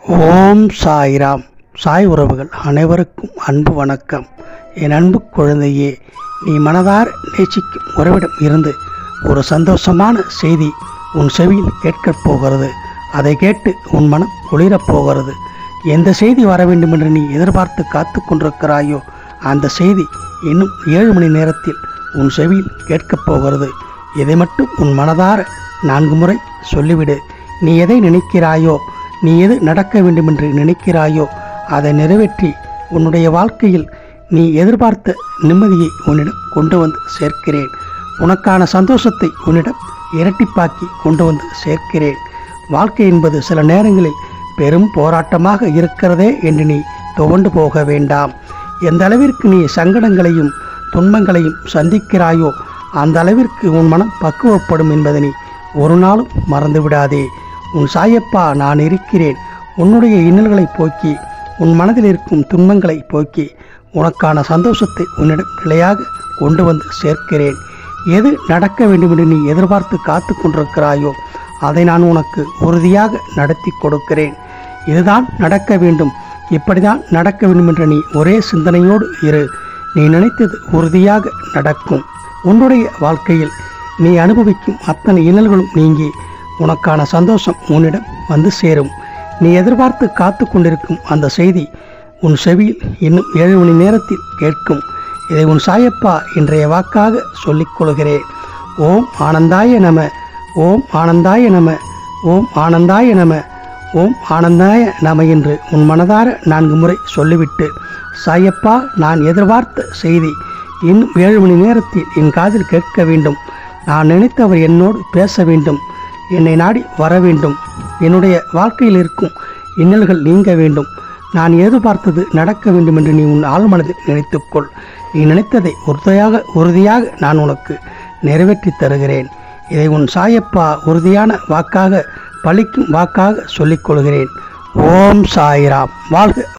ஓம் சாய்ராம் சாய் உறவுகள் அனைவருக்கும் அன்பு வணக்கம் என் அன்பு குழந்தையே நீ மனதார நேசிக்கும் உறவிடம் இருந்து ஒரு சந்தோஷமான செய்தி உன் செவியில் கேட்கப் போகிறது அதை கேட்டு உன் மனம் குளிரப் போகிறது எந்த செய்தி வர வேண்டும் என்று நீ எதிர்பார்த்து காத்து கொண்டிருக்கிறாயோ அந்த செய்தி இன்னும் ஏழு மணி நேரத்தில் உன் செவியில் கேட்கப் போகிறது இதை மட்டும் உன் மனதார நான்கு முறை சொல்லிவிடு நீ எதை நினைக்கிறாயோ நீ எது நடக்க வேண்டும் என்று நினைக்கிறாயோ அதை நிறைவேற்றி உன்னுடைய வாழ்க்கையில் நீ எதிர்பார்த்த நிம்மதியை உன்னிடம் கொண்டு வந்து சேர்க்கிறேன் உனக்கான சந்தோஷத்தை உன்னிடம் இரட்டிப்பாக்கி கொண்டு வந்து சேர்க்கிறேன் வாழ்க்கை என்பது சில நேரங்களில் பெரும் போராட்டமாக இருக்கிறதே என்று நீ துவண்டு போக வேண்டாம் எந்த அளவிற்கு நீ சங்கடங்களையும் துன்பங்களையும் சந்திக்கிறாயோ அந்த அளவிற்கு உன் மனம் பக்குவப்படும் என்பதை நீ ஒரு நாளும் மறந்து விடாதே உன் சாயப்பா நான் இருக்கிறேன் உன்னுடைய இன்னல்களை போக்கி உன் மனதில் இருக்கும் துன்பங்களை போக்கி உனக்கான சந்தோஷத்தை உன்னிடம் நிலையாக கொண்டு வந்து சேர்க்கிறேன் எது நடக்க வேண்டும் என்று நீ எதிர்பார்த்து காத்து கொண்டிருக்கிறாயோ அதை நான் உனக்கு உறுதியாக நடத்தி கொடுக்கிறேன் இதுதான் நடக்க வேண்டும் இப்படிதான் நடக்க வேண்டும் என்ற நீ ஒரே சிந்தனையோடு இரு நீ நினைத்தது உறுதியாக நடக்கும் உன்னுடைய வாழ்க்கையில் நீ அனுபவிக்கும் அத்தனை இன்னல்களும் நீங்கி உனக்கான சந்தோஷம் உன்னிடம் வந்து சேரும் நீ எதிர்பார்த்து காத்து கொண்டிருக்கும் அந்த செய்தி உன் செவியில் இன்னும் ஏழு மணி நேரத்தில் கேட்கும் இதை உன் சாயப்பா இன்றைய வாக்காக சொல்லிக் கொள்கிறேன் ஓம் ஆனந்தாய நம ஓம் ஆனந்தாய நம ஓம் ஆனந்தாய நம ஓம் ஆனந்தாய நம என்று உன் மனதார நான்கு முறை சொல்லிவிட்டு சாயப்பா நான் எதிர்பார்த்த செய்தி இன்னும் ஏழு மணி நேரத்தில் என் காதில் கேட்க வேண்டும் நான் நினைத்தவர் என்னோடு பேச வேண்டும் என்னை நாடி வர வேண்டும் என்னுடைய வாழ்க்கையில் இருக்கும் இன்னல்கள் நீங்க வேண்டும் நான் எதிர்பார்த்தது நடக்க வேண்டும் என்று நீ உன் ஆழ்மனதில் நினைத்துக்கொள் நீ நினைத்ததை உறுதியாக உறுதியாக நான் உனக்கு நிறைவேற்றி தருகிறேன் இதை உன் சாயப்பா உறுதியான வாக்காக பலிக்கும் வாக்காக சொல்லிக் கொள்கிறேன் ஓம் சாய்ராம் வாழ்க